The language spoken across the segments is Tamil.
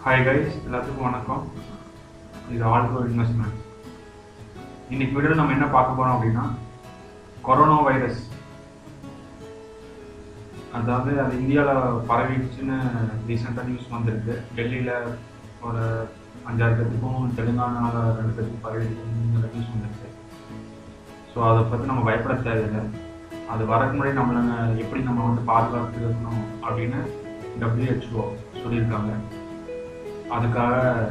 ஹாய் கைஸ் எல்லாத்துக்கும் வணக்கம் இது ஆல்கோ இன்வெஸ்ட்மெண்ட் இன்னைக்கு வீடியோவில் நம்ம என்ன பார்க்க போகிறோம் அப்படின்னா கொரோனா வைரஸ் அதாவது அது இந்தியாவில் பரவிடுச்சுன்னு ரீசெண்டாக நியூஸ் வந்திருக்கு டெல்லியில் ஒரு அஞ்சாறு பேத்துக்கும் தெலுங்கானாவில் ரெண்டு பேத்துக்கும் பரவிடுச்சுங்கிற நியூஸ் வந்திருக்கு ஸோ அதை பற்றி நம்ம பயப்பட தேவையில்லை அது வரக்கு முன்னாடி நம்மளை எப்படி நம்ம வந்து பாதுகாத்துக்கணும் அப்படின்னு WHO சொல்லியிருக்காங்க அதுக்காக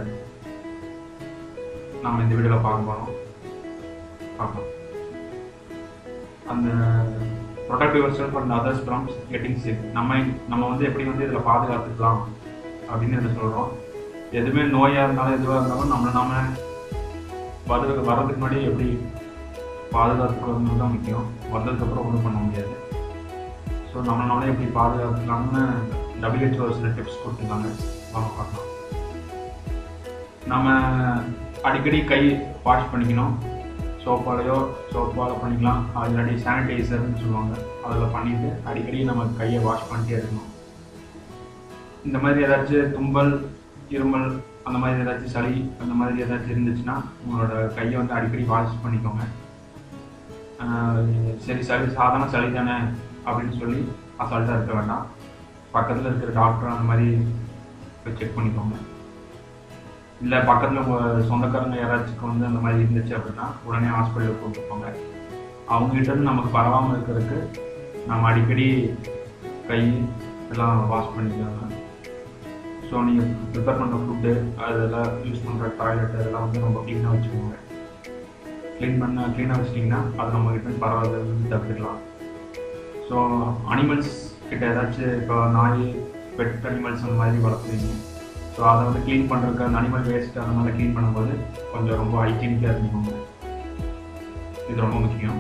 நம்ம இந்த வீடியோவில் பார்க்க போகிறோம் பார்க்கலாம் அந்த product yourself and others from getting sick நம்ம நம்ம வந்து எப்படி வந்து இதில் பாதுகாத்துக்கலாம் அப்படின்னு இதில் சொல்கிறோம் எதுவுமே நோயாக இருந்தாலும் எதுவாக இருந்தாலும் நம்மளை நாம வரு வர்றதுக்கு முன்னாடி எப்படி பாதுகாத்துக்கிறது தான் முக்கியம் வந்ததுக்கப்புறம் ஒன்றும் பண்ண முடியாது ஸோ நம்மளை நாமளே எப்படி பாதுகாத்துக்கலாம்னு WHO சில டிப்ஸ் கொடுத்துருக்காங்க வாங்க பார்க்கலாம் நம்ம அடிக்கடி கை வாஷ் பண்ணிக்கணும் சோப்பாலையோ சோப்பால் பண்ணிக்கலாம் அது இல்லாட்டி சானிடைசர்னு சொல்லுவாங்க அதில் பண்ணிட்டு அடிக்கடி நம்ம கையை வாஷ் பண்ணிட்டே இருக்கணும் இந்த மாதிரி ஏதாச்சும் தும்பல் இருமல் அந்த மாதிரி ஏதாச்சும் சளி அந்த மாதிரி ஏதாச்சும் இருந்துச்சுன்னா உங்களோட கையை வந்து அடிக்கடி வாஷ் பண்ணிக்கோங்க ஆஹ் சரி சளி சாதாரண சளி தானே அப்படின்னு சொல்லி அசால்ட்டாக இருக்க வேண்டாம் பக்கத்தில் இருக்கிற டாக்டர் அந்த மாதிரி போய் செக் பண்ணிக்கோங்க இல்லை பக்கத்தில் உங்கள் சொந்தக்காரங்க யாராச்சும் வந்து அந்த மாதிரி இருந்துச்சு அப்படின்னா உடனே ஹாஸ்பிட்டலுக்கு கூட்டு போங்க அவங்ககிட்ட இருந்து நமக்கு பரவாமல் இருக்கிறதுக்கு நம்ம அடிக்கடி கை எல்லாம் வாஷ் பண்ணிக்கோங்க ஸோ நீங்கள் ப்ரிப்பேர் பண்ணுற ஃபுட்டு அதெல்லாம் யூஸ் பண்ணுற டாய்லெட் அதெல்லாம் வந்து ரொம்ப க்ளீனாக வச்சுக்கோங்க க்ளீன் பண்ண க்ளீனாக வச்சிட்டிங்கன்னா அது நம்ம கிட்ட பரவாயில்ல தடுத்துக்கலாம் ஸோ அனிமல்ஸ் கிட்ட ஏதாச்சும் இப்போ நாய் பெட் அனிமல்ஸ் அந்த மாதிரி வளர்த்துறீங்க ஸோ அதை வந்து க்ளீன் பண்ணுறதுக்கு அந்த அனிமல் வேஸ்ட் அந்த மாதிரி க்ளீன் பண்ணும்போது கொஞ்சம் ரொம்ப ஹைஜீனிக்காக இருந்துக்கோங்க இது ரொம்ப முக்கியம்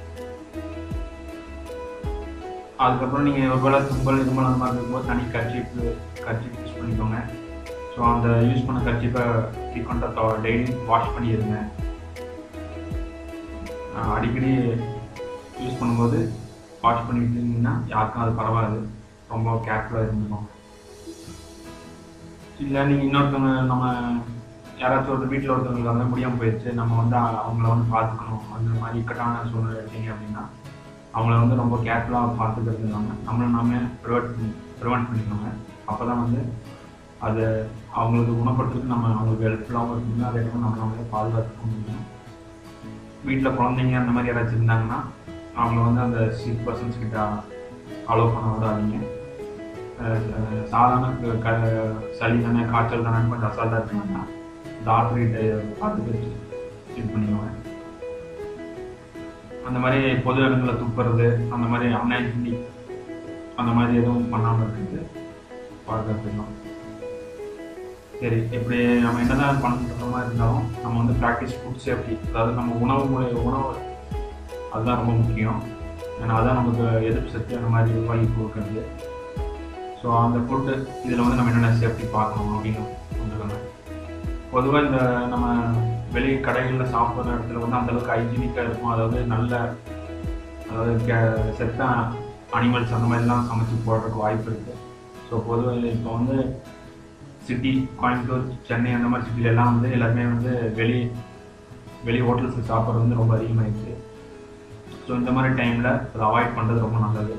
அதுக்கப்புறம் நீங்கள் ஒருவேளை தும்பல் இருமல் அந்த மாதிரி இருக்கும்போது தனி கர்ச்சீப்பு கர்ச்சீப் யூஸ் பண்ணிக்கோங்க ஸோ அந்த யூஸ் பண்ண கர்ச்சீப்பை ஃப்ரீக்வெண்ட்டாக டெய்லி வாஷ் பண்ணிடுங்க ஆஹ் அடிக்கடி யூஸ் பண்ணும்போது வாஷ் பண்ணிட்டீங்கன்னா யாருக்கும் அது பரவாது ரொம்ப கேர்ஃபுல்லாக இருந்துக்கோங்க இல்லை நீங்கள் இன்னொருத்தவங்க நம்ம யாராச்சும் ஒரு வீட்டில் ஒருத்தவங்களுக்கு வந்து முடியாமல் போயிடுச்சு நம்ம வந்து அ- அவங்கள வந்து பார்த்துக்கணும் அந்த மாதிரி இக்கட்டான சூழ்நிலை இருக்கீங்க அப்படின்னா அவங்கள வந்து ரொம்ப கேர்ஃபுல்லாக பார்த்துக்கிறது இல்லாமல் நம்மளை நாம ப்ரிவெண்ட் ப்ரிவெண்ட் பண்ணிக்கோங்க அப்போ தான் வந்து அது அவங்களுக்கு குணப்படுத்துறதுக்கு நம்ம அவங்களுக்கு ஹெல்ப்ஃபுல்லாகவும் இருக்குங்க அதே டைம் நம்ம நம்மளே பாதுகாத்துக்க முடியும் வீட்டில் குழந்தைங்க அந்த மாதிரி யாராச்சும் இருந்தாங்கன்னா அவங்கள வந்து அந்த சிக் பர்சன்ஸ் கிட்ட அலோவ் பண்ண விடாதீங்க அஹ் அஹ் சாதாரண க- க- சளி தானே காய்ச்சல் தானே கொஞ்சம் அசால்ட்டாக இருக்காங்கன்னா டாக்டர் கிட்ட பார்த்துட்டு இது பண்ணிக்கோங்க அந்த மாதிரி பொது இடங்களில் துப்புறது அந்த மாதிரி அன்ஹைஜீனி அந்த மாதிரி எதுவும் பண்ணாமல் இருக்கிறது பாதுகாத்துக்கலாம் சரி இப்படி நம்ம என்னதான் பண்ணுற மாதிரி இருந்தாலும் நம்ம வந்து ப்ராக்டிஸ் ஃபுட் சேஃப்டி அதாவது நம்ம உணவு முறை உணவு அதுதான் ரொம்ப முக்கியம் ஏன்னா அதான் நமக்கு எதிர்ப்பு சக்தி அந்த மாதிரி உருவாகி கொடுக்குறது ஸோ அந்த ஃபுட்டு இதில் வந்து நம்ம என்னென்ன சேஃப்டி பார்க்கணும் அப்படின்னு சொல்லுவாங்க பொதுவாக இந்த நம்ம வெளி கடைகளில் சாப்பிட்ற இடத்துல வந்து அந்த அளவுக்கு ஹைஜீனிக்காக இருக்கும் அதாவது நல்ல அதாவது கே- செத்த அனிமல்ஸ் அந்த மாதிரிலாம் சமைச்சு போடுறதுக்கு வாய்ப்பு இருக்குது ஸோ பொதுவாக இப்போ வந்து சிட்டி கோயம்புத்தூர் சென்னை அந்த மாதிரி சிட்டில எல்லாம் வந்து எல்லாருமே வந்து வெளி வெளி ஹோட்டல்ஸில் சாப்பிட்றது வந்து ரொம்ப அதிகமாகிடுச்சு ஸோ இந்த மாதிரி டைமில் அதை அவாய்ட் பண்ணுறது ரொம்ப நல்லது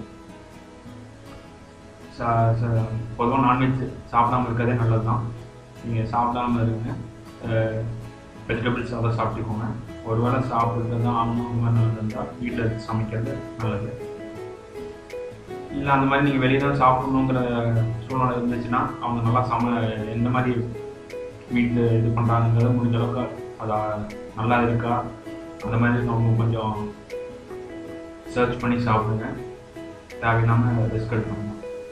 பொதுவாக நான்வெஜ் சாப்பிடாம இருக்கிறதே நல்லது தான் நீங்கள் சாப்பிடாம இருங்க வெஜிடபிள்ஸ் அதை சாப்பிட்டுக்கோங்க ஒருவேளை சாப்பிட்றது தான் ஆகணும் நல்லது இருந்தால் வீட்டில் சமைக்கிறது நல்லது இல்லை அந்த மாதிரி நீங்கள் வெளியே தான் சாப்பிடணுங்கிற சூழ்நிலை இருந்துச்சுன்னா அவங்க நல்லா சம எந்த மாதிரி வீட்டு இது பண்ணுறாங்கிறது முடிஞ்ச அளவுக்கு அது நல்லா இருக்கா அந்த மாதிரி நம்ம கொஞ்சம் சர்ச் பண்ணி சாப்பிடுங்க தேவையில்லாமல் ரிஸ்க் எடுக்கணும்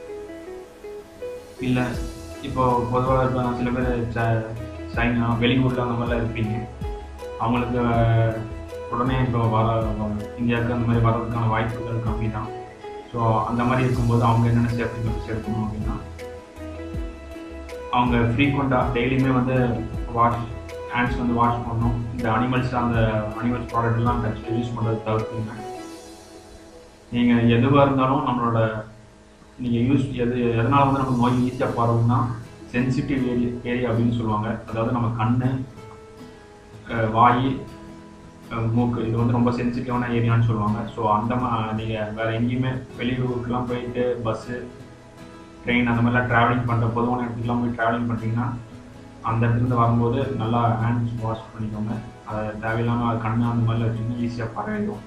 இல்லை இப்போ பொதுவாக இப்போ சில பேர் ச சைனா வெளியூரில் அந்த மாதிரிலாம் இருப்பீங்க அவங்களுக்கு உடனே இப்போ வர வ- இந்தியாவுக்கு அந்த மாதிரி வர்றதுக்கான வாய்ப்புகள் கம்மி தான் ஸோ அந்த மாதிரி இருக்கும்போது அவங்க என்னென்ன சேஃப்டி மெஷர்ஸ் எடுக்கணும் அப்படின்னா அவங்க ஃப்ரீக்வெண்ட்டாக டெய்லியுமே வந்து வாஷ் ஹேண்ட்ஸ் வந்து வாஷ் பண்ணணும் இந்த அனிமல்ஸ் அந்த அனிமல்ஸ் ப்ராடக்ட்லாம் டச் யூஸ் பண்ணுறது தவிர்த்துங்க நீங்கள் எதுவாக இருந்தாலும் நம்மளோட நீங்கள் யூஸ் எது எதனால் வந்து நமக்கு நோய் ஈஸியாக பரவும்னா சென்சிட்டிவ் ஏரியா ஏரியா அப்படின்னு சொல்லுவாங்க அதாவது நம்ம கண்ணு அஹ், வாய் அஹ், மூக்கு இது வந்து ரொம்ப சென்சிட்டிவான ஏரியான்னு சொல்லுவாங்க ஸோ அந்த மா நீங்கள் வேறு எங்கேயுமே வெளியூருக்குலாம் போயிட்டு பஸ்ஸு ட்ரெயின் அந்த மாதிரிலாம் ட்ராவலிங் பண்ணுற பொதுவான இடத்துக்குலாம் போய் ட்ராவலிங் பண்ணுறீங்கன்னா அந்த இடத்துலேருந்து வரும்போது நல்லா ஹேண்ட்ஸ் வாஷ் பண்ணிக்கோங்க அதை தேவையில்லாமல் கண்ணு அந்த மாதிரிலாம் வச்சிங்கன்னா ஈஸியாக பரவிடும்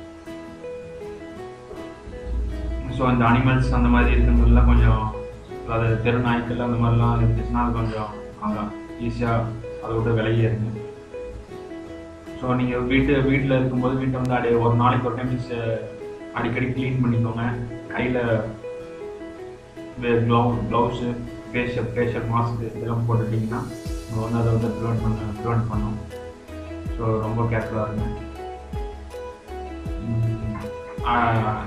ஸோ அந்த அனிமல்ஸ் அந்த மாதிரி இருக்கிறதுலாம் கொஞ்சம் அதாவது தெரு நாய்க்கள் அந்த மாதிரிலாம் இருந்துச்சுன்னா அது கொஞ்சம் அதான் ஈஸியாக அதை விட்டு விலகி இருங்க ஸோ நீங்கள் வீட்டு வீட்டில் இருக்கும்போது வீட்டை வந்து அடி ஒரு நாளைக்கு ஒரு டைம் அடிக்கடி க்ளீன் பண்ணிக்கோங்க கையில் glove gloves facial facial mask இதெல்லாம் போட்டுட்டிங்கன்னா நம்ம வந்து அதை வந்து ப்ரிவெண்ட் பண்ண ப்ரிவெண்ட் பண்ணும் ஸோ ரொம்ப கேர்ஃபுல்லாக இருங்க um, ah,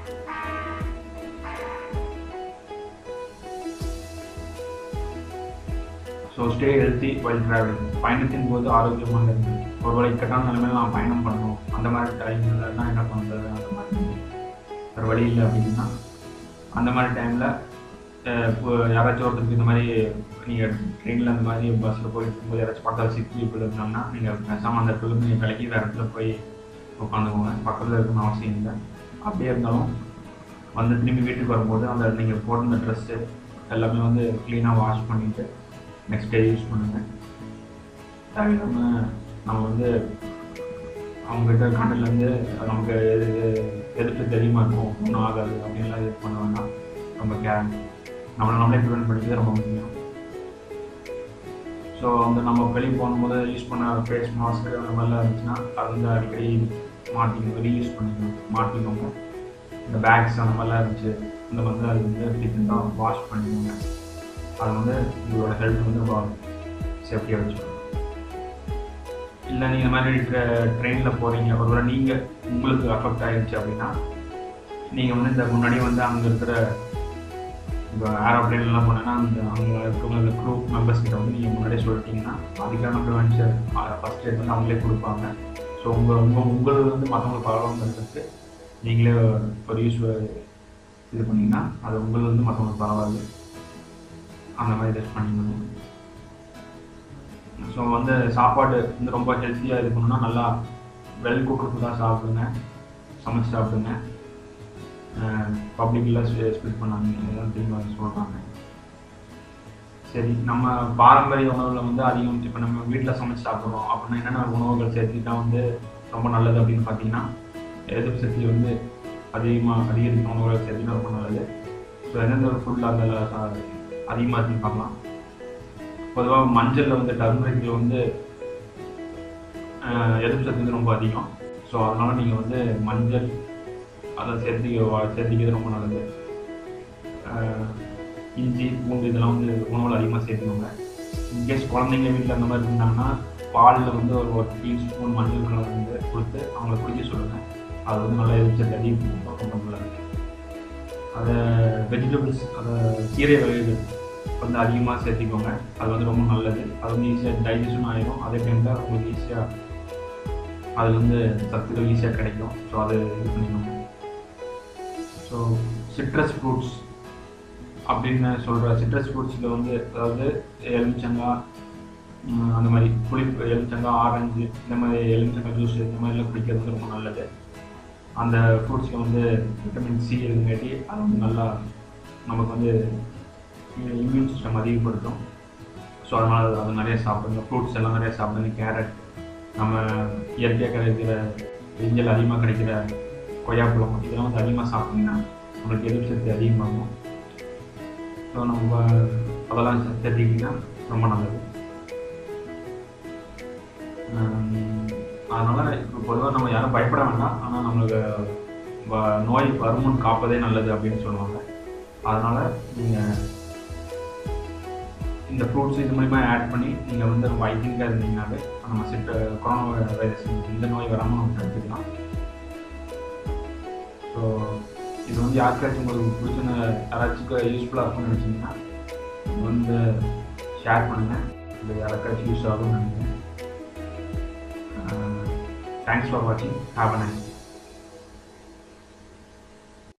so stay healthy while travelling பயணத்தின் போது ஆரோக்கியமாக இருக்கு ஒருவேளை இக்கட்டான நிலைமையில நான் பயணம் பண்ணணும் அந்த மாதிரி டைமில் தான் என்ன பண்ணுறது அந்த மாதிரி வேறு வழி இல்லை அப்படின்னா அந்த மாதிரி டைமில் இப்போ யாராச்சும் ஒருத்தருக்கு இந்த மாதிரி நீங்கள் ட்ரெயினில் அந்த மாதிரி பஸ்ஸில் போயிட்டு இருக்கும்போது யாராச்சும் பக்கத்தில் சிக் பீப்புள் இருந்தாங்கன்னா நீங்கள் பேசாமல் அந்த இடத்துல நீங்கள் விலகி வேறு இடத்துல போய் உட்காந்துக்கோங்க பக்கத்தில் இருக்கணும்னு அவசியம் இல்லை அப்படியே இருந்தாலும் வந்து திரும்பி வீட்டுக்கு வரும்போது அந்த நீங்கள் போட்டிருந்த ட்ரெஸ்ஸு எல்லாமே வந்து க்ளீனாக வாஷ் பண்ணிவிட்டு நெக்ஸ்ட் டே யூஸ் பண்ணுங்கள் தேவையில்லாமல் நம்ம வந்து அவங்ககிட்ட கண்ணிலேருந்து நமக்கு எது எதிர்ப்பு தெரியுமா இருக்கும் ஒன்றும் ஆகாது அப்படின்லாம் இது பண்ண வேண்டாம் ரொம்ப கேர் நம்மளை நம்மளே ப்ரிவென்ட் பண்ணிக்கிறது ரொம்ப முக்கியம் ஸோ அந்த நம்ம வெளியே போகும்போது யூஸ் பண்ண ஃபேஸ் மாஸ்க் அந்த மாதிரிலாம் இருந்துச்சுன்னா அது வந்து அடிக்கடி மாட்டிக்கோங்க ரீயூஸ் பண்ணிக்கணும் மாட்டிக்கோங்க இந்த பேக்ஸ் அந்த மாதிரிலாம் இருந்துச்சு இந்த வந்து அது வந்து ஃப்ரீக்வெண்ட்டாக வாஷ் பண்ணிக்கோங்க அது வந்து உங்களோட ஹெல்த் வந்து சேஃப்டியாக வச்சுக்கணும் இல்லை நீங்கள் இந்த மாதிரி ட்ரெயினில் போகிறீங்க ஒருவேளை நீங்கள் உங்களுக்கு அஃபெக்ட் ஆகிடுச்சு அப்படின்னா நீங்கள் வந்து இந்த முன்னாடியே வந்து அங்கே இருக்கிற இப்போ ஏரோப்ளேன்லாம் போனேன்னா அந்த அங்கே இருக்கிறவங்க அந்த க்ரூ மெம்பர்ஸ் கிட்ட வந்து நீங்கள் முன்னாடியே சொல்லிட்டீங்கன்னா அதுக்கான ப்ரிவென்ஷன் ஃபஸ்ட் எய்ட் வந்து அவங்களே கொடுப்பாங்க ஸோ உங்கள் உங்கள் உங்களுக்கு வந்து மற்றவங்களுக்கு பரவாயில்ல இருக்கிறதுக்கு நீங்களே ஒரு யூஸ் இது பண்ணிங்கன்னா அது உங்களுக்கு வந்து மற்றவங்களுக்கு பரவாயில்ல அந்த மாதிரி டெஸ்ட் பண்ணிக்கணும் ஸோ வந்து சாப்பாடு வந்து ரொம்ப ஹெல்த்தியாக இது பண்ணணும்னா நல்லா வெல் குக்கு தான் சாப்பிடுங்க சமைச்சு சாப்பிடுங்க பப்ளிக்கில் ஸ்பிட் பண்ணாங்க இதெல்லாம் திரும்ப சொல்கிறாங்க சரி நம்ம பாரம்பரிய உணவில் வந்து அதிகம் இப்போ நம்ம வீட்டில் சமைச்சு சாப்பிட்றோம் அப்படின்னா என்னென்ன உணவுகள் சேர்த்துக்கிட்டா வந்து ரொம்ப நல்லது அப்படின்னு பார்த்தீங்கன்னா எதிர்ப்பு சக்தி வந்து அதிகமாக அதிகரிக்கும் உணவுகள் சேர்த்துக்கிட்டா ரொம்ப நல்லது ஸோ எந்தெந்த ஃபுட்டில் அதில் அதிகமாக இருக்குன்னு பார்க்கலாம் பொதுவாக மஞ்சளில் வந்து டர்மரிக்கில் வந்து ஆஹ், எதிர்ப்பு சக்தி வந்து ரொம்ப அதிகம் ஸோ அதனால் நீங்கள் வந்து மஞ்சள் அதை சேர்த்துக்க சேர்த்திக்கிறது ரொம்ப நல்லது ஆஹ், இஞ்சி பூண்டு இதெல்லாம் வந்து உணவில் அதிகமாக சேர்த்துக்கோங்க இன்கேஸ் குழந்தைங்க வீட்டில் அந்த மாதிரி இருந்தாங்கன்னா பாலில் வந்து ஒரு ஒரு டீஸ்பூன் மஞ்சள் கலர் வந்து கொடுத்து அவங்கள குடிக்க சொல்லுங்கள் அது வந்து நல்லா எதிர்ப்பு சக்தி அதிகம் ரொம்ப நல்லது அதை வெஜிடபிள்ஸ் அதை கீரை வகைகள் வந்து அதிகமாக சேர்த்திக்கோங்க அது வந்து ரொம்ப நல்லது அது வந்து ஈஸியாக டைஜஷன் ஆயிடும் அதே டைமில் உங்களுக்கு ஈஸியாக அது வந்து சத்துக்கள் ஈஸியாக கிடைக்கும் ஸோ அதை இது பண்ணிக்கோங்க ஸோ சிட்ரஸ் ஃப்ரூட்ஸ் அப்படின்னு சொல்கிற சிட்ரஸ் ஃப்ரூட்ஸில் வந்து அதாவது எலுமிச்சங்காய் உம், அந்த மாதிரி புளிப்பு எலுமிச்சங்காய் ஆரஞ்சு இந்த மாதிரி எலுமிச்சங்காய் ஜூஸ் இந்த மாதிரிலாம் குடிக்கிறது வந்து ரொம்ப நல்லது அந்த ஃப்ரூட்ஸில் வந்து விட்டமின் சி இருக்குங்காட்டி அது வந்து நல்லா நமக்கு வந்து இம்யூன் சிஸ்டம் அதிகப்படுத்தும் ஸோ அதனால் அது நிறைய சாப்பிடுங்க ஃப்ரூட்ஸ் எல்லாம் நிறைய சாப்பிடுங்க கேரட் நம்ம இயற்கையாக கிடைக்கிற வெஞ்சல் அதிகமாக கிடைக்கிற கொய்யாப்பழம் இதெல்லாம் வந்து அதிகமாக சாப்பிட்டீங்கன்னா நம்மளுக்கு எதிர்ப்பு சக்தி அதிகமாகும் ஸோ நம்ம அதெல்லாம் சேர்த்திக்கிட்டிங்கன்னா ரொம்ப நல்லது அதனால் இப்போ பொதுவாக நம்ம யாரும் பயப்பட வேண்டாம் ஆனால் நம்மளுக்கு வ- நோய் வருமுன் காப்பதே நல்லது அப்படின்னு சொல்லுவாங்க அதனால் நீங்கள் இந்த ஃப்ரூட்ஸ் இது மூலிமா ஆட் பண்ணி நீங்கள் வந்து ரொம்ப ஹைஜீனிக்காக இருந்தீங்கன்னாவே நம்ம சிட்ட கொரோனா வைரஸ் இந்த நோய் வராமல் நம்ம தடுத்துக்கலாம் ஸோ இது வந்து யாருக்காச்சும் உங்களுக்கு பிடிச்ச யாராச்சும் யூஸ்ஃபுல்லாக இருக்கும்னு நினச்சிங்கன்னா இது வந்து ஷேர் பண்ணுங்கள் இது யாருக்காச்சும் யூஸ் ஆகும்னு நினைக்கிறேன் தேங்க்ஸ் ஃபார் வாட்சிங் ஹாவ் அ நைஸ்